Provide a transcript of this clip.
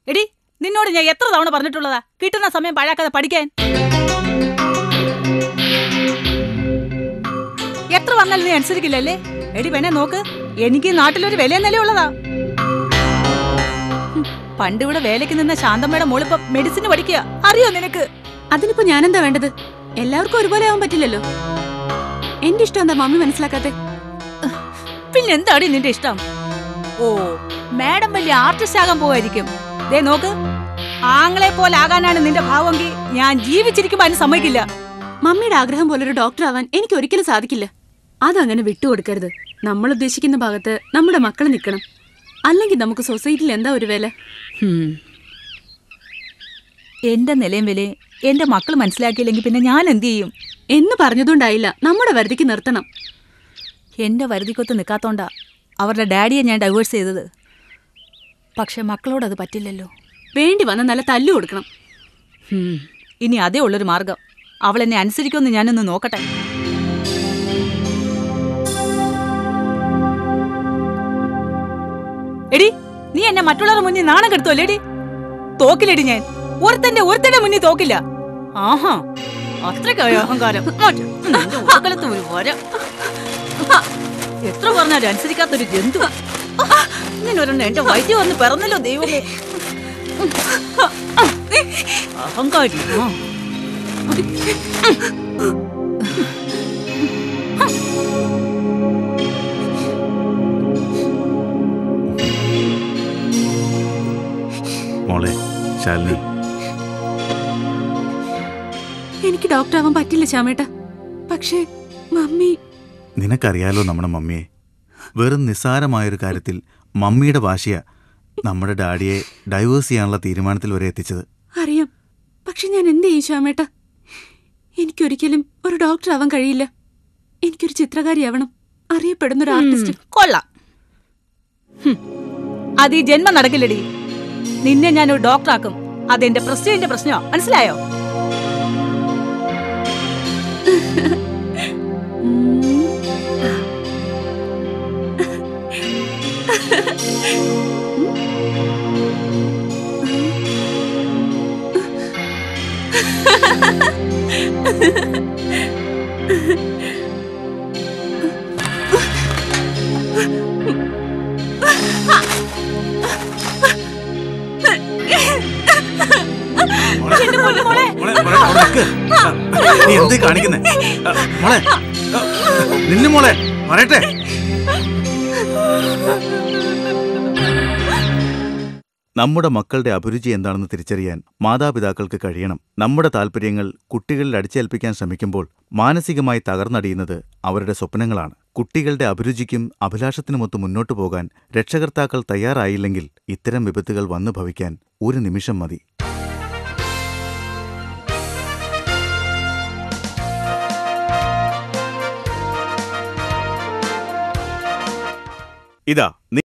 എടി നിന്നോട് ഞാൻ എത്ര തവണ പറഞ്ഞിട്ടുള്ളതാ കിട്ടുന്ന സമയം പാഴാക്കാതെ പഠിക്കാൻ എത്ര വന്നാലും നീ അനുസരിക്കില്ലല്ലേ എടി പെണ്ണെ നോക്ക് എനിക്ക് ഈ നാട്ടിലൊരു വില നിലയുള്ളതാ ഹും, പണ്ട് ഇവിടെ വേലയ്ക്ക് നിന്ന ശാന്തമ്മയുടെ മോളിപ്പം മെഡിസിൻ പഠിക്കുക അറിയോ നിനക്ക് അതിനിപ്പോ ഞാനെന്താ വേണ്ടത് എല്ലാവർക്കും ഒരുപോലെ ആവാൻ പറ്റില്ലല്ലോ എന്റെ ഇഷ്ടം എന്താ മമ്മി മനസ്സിലാക്കാത്തെ പിന്നെ എന്താടി നിന്റെ ഇഷ്ടം ഓ മാഡം വലിയ ആർട്ടിസ്റ്റ് ആകാൻ പോവായിരിക്കും ദേ നോക്ക് ആങ്ങളെ പോലെ ആകാനാണ് നിന്റെ ഭാവമെങ്കിൽ ഞാൻ ജീവിച്ചിരിക്കുമ്പോ അതിന് സമ്മതിക്കില്ല മമ്മിയുടെ ആഗ്രഹം പോലെ ഒരു ഡോക്ടർ ആവാൻ എനിക്ക് ഒരിക്കലും സാധിക്കില്ല അതങ്ങനെ വിട്ടുകൊടുക്കരുത് നമ്മൾ ഉദ്ദേശിക്കുന്ന ഭാഗത്ത് നമ്മുടെ മക്കൾ നിൽക്കണം അല്ലെങ്കിൽ നമുക്ക് സൊസൈറ്റിയിൽ എന്താ ഒരു വില ഹും. എന്റെ നിലയും വിലയും എന്റെ മക്കൾ മനസ്സിലാക്കിയില്ലെങ്കിൽ പിന്നെ ഞാൻ എന്ത് ചെയ്യും എന്ന് പറഞ്ഞതുകൊണ്ടായില്ല നമ്മുടെ വരുതിക്ക് നിർത്തണം എന്റെ വരുതിക്കൊത്ത് നിൽക്കാത്തോണ്ടാ അവരുടെ ഡാഡിയെ ഞാൻ ഡൈവേഴ്സ് ചെയ്തത് പക്ഷെ മക്കളോട് അത് പറ്റില്ലല്ലോ വേണ്ടി വന്ന നല്ല തല്ലു കൊടുക്കണം ഹും. ഇനി അതേ ഉള്ളൊരു മാർഗം അവൾ എന്നെ അനുസരിക്കുമെന്ന് ഞാനൊന്ന് നോക്കട്ടെ എടി നീ എന്നെ മറ്റുള്ളവരുടെ മുന്നിൽ നാണം കെടുത്തുവല്ലേടി തോക്കിലെടി ഞാൻ ഒരുത്തന്റെ ഒരുത്തന്റെ മുന്നിൽ തോക്കില്ല ആഹാ അത്രയ്ക്കായോ അഹങ്കാരം മാറ്റ്. നിന്റെ ഉടക്കലത്ത് ഒരു വര എത്ര പറഞ്ഞാലും അനുസരിക്കാത്തൊരു ജന്തു ഇങ്ങനെ ഒരെണ്ണം എന്റെ വൈദ്യം വന്ന് പിറന്നല്ലോ ദൈവമേ അഹങ്കാരി ആ. മോളെ ശാലിനി എനിക്ക് ഡോക്ടർ ആവാൻ പറ്റില്ല ശ്യാമേട്ട പക്ഷേ മമ്മി നിനക്കറിയാലോ നമ്മുടെ മമ്മിയെ വെറും നിസ്സാരമായൊരു കാര്യത്തിൽ മമ്മിയുടെ വാശിയ നമ്മുടെ ഡാഡിയെ ഡൈവേഴ്സ് ചെയ്യാനുള്ള തീരുമാനത്തിൽ വരെ എത്തിച്ചത് അറിയാം പക്ഷെ ഞാൻ എന്ത് ചെയ്യും ശ്യാമേട്ട എനിക്കൊരിക്കലും ഒരു ഡോക്ടർ ആവാൻ കഴിയില്ല എനിക്കൊരു ചിത്രകാരിയാവണം അറിയപ്പെടുന്ന ഒരു ആർട്ടിസ്റ്റ് ഉം, കൊള്ളാം ഹും. അത് ഈ ജന്മം നടക്കില്ലടി നിന്നെ ഞാൻ ഒരു ഡോക്ടറാക്കും അതെന്റെ പ്രസ്റ്റേജിന്റെ പ്രശ്നമോ മനസ്സിലായോ എന്റെ പൊന്നു മോളെ മോളെ, മോളെ, അവിടെ നിക്ക്. നീ എന്തേ കാണിക്കുന്നേ മോളെ നിന്നു മോളെ പറയട്ടെ നമ്മുടെ മക്കളുടെ അഭിരുചി എന്താണെന്ന് തിരിച്ചറിയാൻ മാതാപിതാക്കൾക്ക് കഴിയണം നമ്മുടെ താല്പര്യങ്ങൾ കുട്ടികളിൽ അടിച്ചേൽപ്പിക്കാൻ ശ്രമിക്കുമ്പോൾ മാനസികമായി തകർന്നടിയുന്നത് അവരുടെ സ്വപ്നങ്ങളാണ് കുട്ടികളുടെ അഭിരുചിക്കും അഭിലാഷത്തിനുമൊത്ത് മുന്നോട്ടു പോകാൻ രക്ഷകർത്താക്കൾ തയ്യാറായില്ലെങ്കിൽ ഇത്തരം വിപത്തുകൾ വന്നു ഭവിക്കാൻ ഒരു നിമിഷം മതി ഇതാ